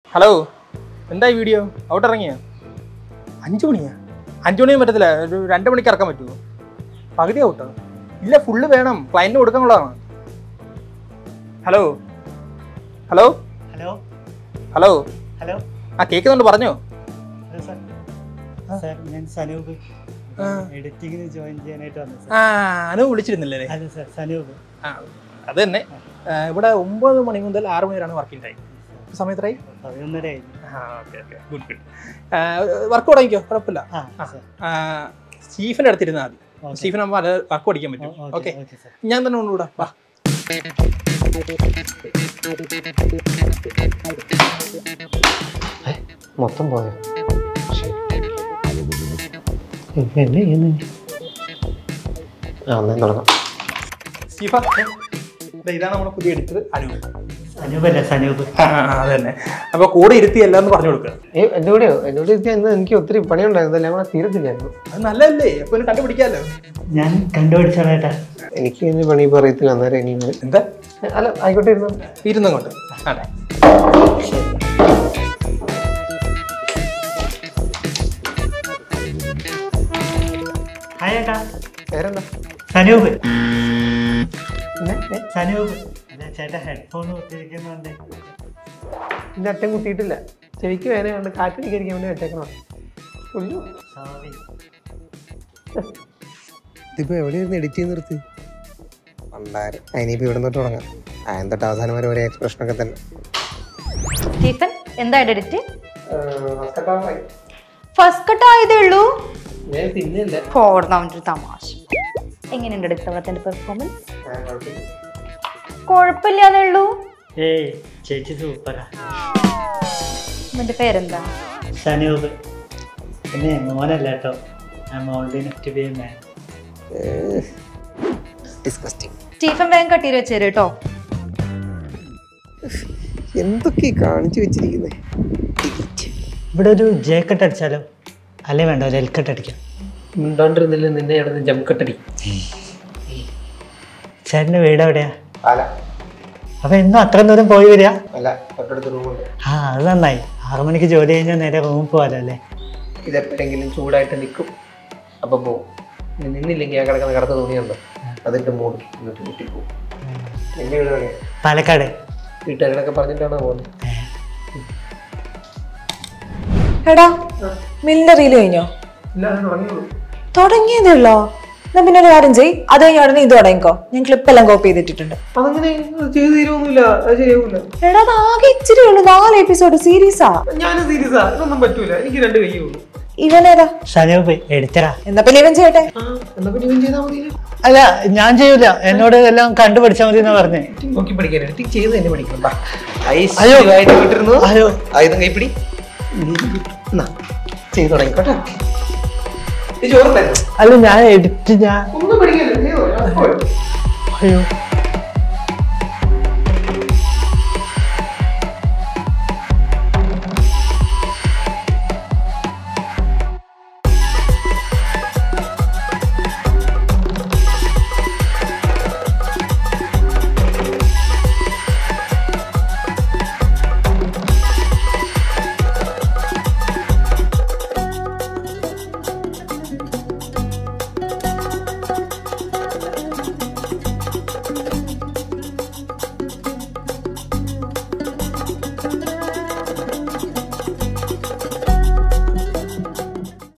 Hello എന്തായി video out ഇറങ്ങിയ അഞ്ചു മണിയാ അഞ്ചു മണിയും പറ്റത്തില്ല ഒരു രണ്ട് മണിക്ക് ഇറക്കാൻ പറ്റുമോ പകുതി ഔട്ടോ ഇല്ല ഫുള്ള് വേണം ക്ലയൻറ്റിന് കൊടുക്കാനുള്ളതാണ് hello hello hello hello hello ആ കേൾക്കുന്നുണ്ട് പറഞ്ഞോ ഹലോ സാർ സാർ ഞാൻ സനൂപ് ആ. എഡിറ്റിങ്ങിന് ജോയിൻ ചെയ്യാനായിട്ട് വന്നു സാർ ആ അനു വിളിച്ചിരുന്നില്ലേ അതെ സാർ സനൂപ് ആ അത് തന്നെ ആ, ഇവിടെ ഒമ്പത് മണി മുതൽ ആറ് മണി വരെയാണ് വർക്കിംഗ് ടൈം സമയത്തായി പതിനൊന്നര ആയി ആ okay okay good good work തുടങ്ങിക്കോ കുഴപ്പമില്ല ആ ആ. സാർ ആ, സ്റ്റീഫൻ്റെ അടുത്തിരുന്നാൽ മതി ഓക്കെ. സ്റ്റീഫൻ ആകുമ്പോൾ അത് വർക്ക് പഠിക്കാൻ പറ്റും ഓ- ഓക്കെ ഓക്കെ സാർ ഞാൻ തന്നെ കൊണ്ടുകൂടാ വാ മൊത്തം പോയോ എന്നെ ചെയ്യുന്നു ആ ഒന്നേ തുടങ്ങാം സ്റ്റീഫ ദേ ഇതാണ് നമ്മുടെ പുതിയ എഡിറ്റർ അനു സനൂപല്ല സനൂപ് ആ ആ, അത് തന്നെ അപ്പൊ കൂടെ ഇരുത്തി എല്ലാം ഒന്ന് പറഞ്ഞു കൊടുക്കുക ഏ എൻ്റെ കൂടെയോ എൻ്റെ കൂടെ ഇരുത്തിയാൽ ഇന്ന് എനിക്ക് ഒത്തിരി പണിയുണ്ടായിരുന്നു എല്ലാം കൂടെ തീരത്തില്ലായിരുന്നു അത് നല്ലതല്ലേ അപ്പൊ ഒന്ന് കണ്ടുപിടിക്കാമല്ലോ ഞാൻ കണ്ടുപിടിച്ചോളേട്ടാ എനിക്ക് ഇതിന് പണി ഇപ്പോൾ അറിയത്തില്ല അന്നേരം ഇനി ഇന്ന്. എന്താ ഏ, അല്ല ആയിക്കോട്ടെ ഇരുന്നു ഇരുന്നങ്ങോട്ട് അതെ ഹായ് ഏട്ടാ വേറെന്താ സനൂപ് പിന്നെ ഏ, സനൂപ് അല്ല ചേട്ടാ ഹെഡ്ഫോൺ കുത്തിയിരിക്കുന്നുണ്ട് ഇതിൻ്റെ അറ്റം കുത്തിയിട്ടില്ല ചെവിക്ക് വേന കൊണ്ട് കാറ്റടിക്കരിക്കാൻ വേണ്ടി വെച്ചേക്കണം ഉയ്യോ. സോറി ഇതിപ്പോ എവിടെയായിരുന്നു എഡിറ്റ് ചെയ്ത് നിർത്തി പണ്ടാരം അതിനിപ്പോ ഇവിടെ തൊട്ട് തുടങ്ങാം ആദ്യം തൊട്ട് അവസാനം വരെ ഒരേ എക്സ്പ്രഷൻ ഒക്കെ തന്നെ സ്റ്റീഫൻ എന്താ എഡിറ്റ് ഞാൻ ഫസ്റ്റ് കട്ട് ആയതേ ഉള്ളൂ പിന്നില്ല പോർന്ന അവൻ്റെ തമാശ എങ്ങനെയുണ്ട് എടുത്തവത്തിന്റെ പെർഫോമൻസ് കുഴപ്പമില്ലാന്നേ ഉള്ളൂ ഏയ് ചേച്ചി സൂപ്പറാ നിന്റെ പേരെന്താ സനൂപ് പിന്നെ മോനല്ല കേട്ടോ I am old enough to be a man disgusting Stephen വേഗം കട്ടീര് വെച്ചേര് കേട്ടോ എന്തൊക്കെ കാണിച്ചു വെച്ചിരിക്കുന്നേ ഇവിടെ ഒരു ജെ കട്ട് അടിച്ചാലോ അല്ലേ വേണ്ട ഒരു എൽ കട്ട് അടിക്കാം മിണ്ടാണ്ടിരുന്നില്ല നിന്നെ അവിടെ ജംകട്ടടി ചേട്ടൻ്റെ വീട് എവിടെയാ അല്ല അപ്പൊ എന്നും അത്ര ദൂരം പോയി വരിക അല്ല തൊട്ടടുത്ത് റൂമുണ്ട് ആ അത് നന്നായി ആറു മണിക്ക് ജോലി കഴിഞ്ഞാൽ നേരെ റൂമിൽ പോകാലോ അല്ലേ ഇതെപ്പോഴെങ്കിലും ചൂടായിട്ട് നിൽക്കും അപ്പൊ പോവും ഇനി നിന്നില്ലെങ്കിൽ ആ കിടക്കുന്ന കടത്ത തുണിയുണ്ടോ അതിട്ട് മൂടും എന്നിട്ട് വീട്ടിൽ പോകും എന്റെ വീട് എവിടെയാ പാലക്കാട് വീട്ടുകാരോടൊക്കെ പറഞ്ഞിട്ടാണോ പോകുന്നത് എടാ മില്ലിന്റെ റീല് കഴിഞ്ഞോ ഇല്ല അത് തുടങ്ങിയുള്ളൂ തുടങ്ങിയതേ ഉള്ളോ എന്നാ പിന്നെ ഒരു കാര്യം ചെയ് അത് കഴിഞ്ഞ ഉടനെ ഇത് തുടങ്ങിക്കോ ഞാൻ ക്ലിപ്പ് എല്ലാം കോപ്പി ചെയ്തിട്ടിട്ടുണ്ട് അതങ്ങനെ ചെയ്ത് തീരുമൊന്നുമില്ല അത് ശരിയാവില്ല എടാ അത് ആകെ ഇച്ചിരി ഉള്ളൂ നാല് എപ്പിസോഡ് സീരീസാ ഞാൻ സീരിയസാ ഇതൊന്നും പറ്റൂല എനിക്ക് രണ്ട് കൈയേ ഉള്ളൂ ഇവനേതാ സനൂപ് എഡിറ്ററാ എന്നാ പിന്നെ ഇവൻ ചെയ്യട്ടെ ആ എന്നാ പിന്നെ ഇവൻ ചെയ്താൽ മതി അല്ല ഞാൻ ചെയ്യൂല എന്നോട് എല്ലാം കണ്ടുപഠിച്ചാൽ മതി എന്നാ പറഞ്ഞേ നോക്കി പഠിക്കാൻ എഡിറ്റിംഗ് ചെയ്ത് തന്നെ പഠിക്കണം ബാ. അയ്യോ. ഐശ്വര്യമായിട്ട് വിട്ടിരുന്നു അയ്യോ. ആയുധം കൈപ്പിടി എന്നാ ചെയ്ത് തുടങ്ങിക്കോട്ടെ ഇത് ചോറുണ്ടായിരുന്നു അല്ല ഞാൻ എഡിറ്റ് ഞാൻ ഒന്നും പഠിക്കാനില്ല ചെയ്തോ, ഞാൻ പോയി. അയ്യോ